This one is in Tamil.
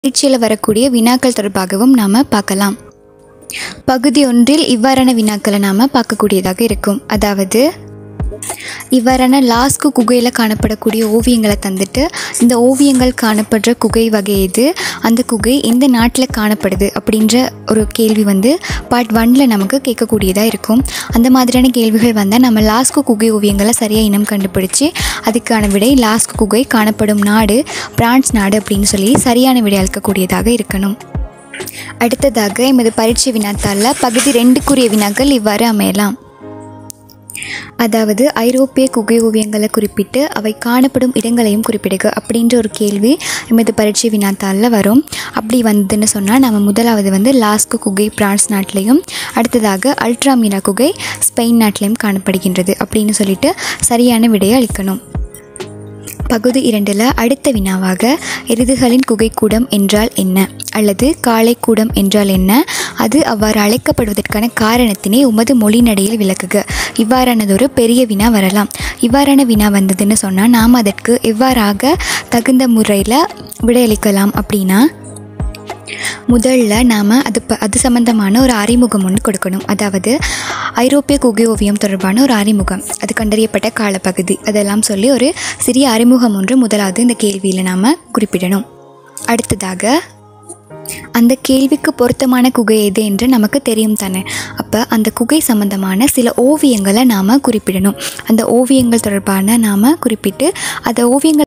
பரீட்சையில் வரக்கூடிய வினாக்கள் தொடர்பாகவும் நாம் பார்க்கலாம் பகுதி ஒன்றில் இவ்வாறான வினாக்களை நாம் பார்க்கக்கூடியதாக இருக்கும் அதாவது இவ்வாறான லாஸ்கு குகையில் காணப்படக்கூடிய ஓவியங்களை தந்துட்டு இந்த ஓவியங்கள் காணப்படுற குகை வகை எது அந்த குகை எந்த நாட்டில் காணப்படுது அப்படின்ற ஒரு கேள்வி வந்து பார்ட் ஒன்னில் நமக்கு கேட்கக்கூடியதாக இருக்கும் அந்த மாதிரியான கேள்விகள் வந்தால் நம்ம லாஸ்கு குகை ஓவியங்களை சரியாக இனம் கண்டுபிடிச்சு அதுக்கான விடை லாஸ்கு குகை காணப்படும் நாடு பிரான்ஸ் நாடு அப்படின்னு சொல்லி சரியான விடை அளிக்கக்கூடியதாக இருக்கணும் அடுத்ததாக எமது பரீட்சை வினாத்தாளில் பகுதி ரெண்டுக்குரிய வினாக்கள் இவ்வாறு அமையலாம் அதாவது ஐரோப்பிய குகை ஓவியங்களை குறிப்பிட்டு அவை காணப்படும் இடங்களையும் குறிப்பிடுக அப்படின்ற ஒரு கேள்வி எமது பரீட்சை வினாத்தாளில் வரும் அப்படி வந்ததுன்னு சொன்னால் நம்ம முதலாவது வந்து லாஸ்கு குகை பிரான்ஸ் நாட்டிலையும் அடுத்ததாக அல்ட்ராமீரா குகை ஸ்பெயின் நாட்டிலையும் காணப்படுகின்றது அப்படின்னு சொல்லிட்டு சரியான விடையை அளிக்கணும் பகுதி இரண்டில் அடுத்த வினாவாக எருதுகளின் குகைக்கூடம் என்றால் என்ன அல்லது காளைக்கூடம் என்றால் என்ன அது அவ்வாறு அழைக்கப்படுவதற்கான காரணத்தினை உமது மொழிநடையில் விளக்குக இவ்வாறானதொரு பெரிய வினா வரலாம் இவ்வாறான வினா வந்ததுன்னு சொன்னால் நாம் அதற்கு எவ்வாறாக தகுந்த முறையில் விடையளிக்கலாம் அப்படின்னா முதல்ல நாம் அது ப அது சம்மந்தமான ஒரு அறிமுகம் ஒன்று கொடுக்கணும் அதாவது ஐரோப்பிய குகை ஓவியம் தொடர்பான ஒரு அறிமுகம் அது கண்டறியப்பட்ட காலப்பகுதி அதெல்லாம் சொல்லி ஒரு சிறிய அறிமுகம் ஒன்று முதலாவது இந்த கேள்வியில் நாம் குறிப்பிடணும் அடுத்ததாக அந்த கேள்விக்கு பொருத்தமான குகை எது என்று நமக்கு தெரியும் தானே அப்போ அந்த குகை சம்பந்தமான சில ஓவியங்களை நாம் குறிப்பிடணும் அந்த ஓவியங்கள் தொடர்பான நாம் குறிப்பிட்டு அந்த ஓவியங்கள்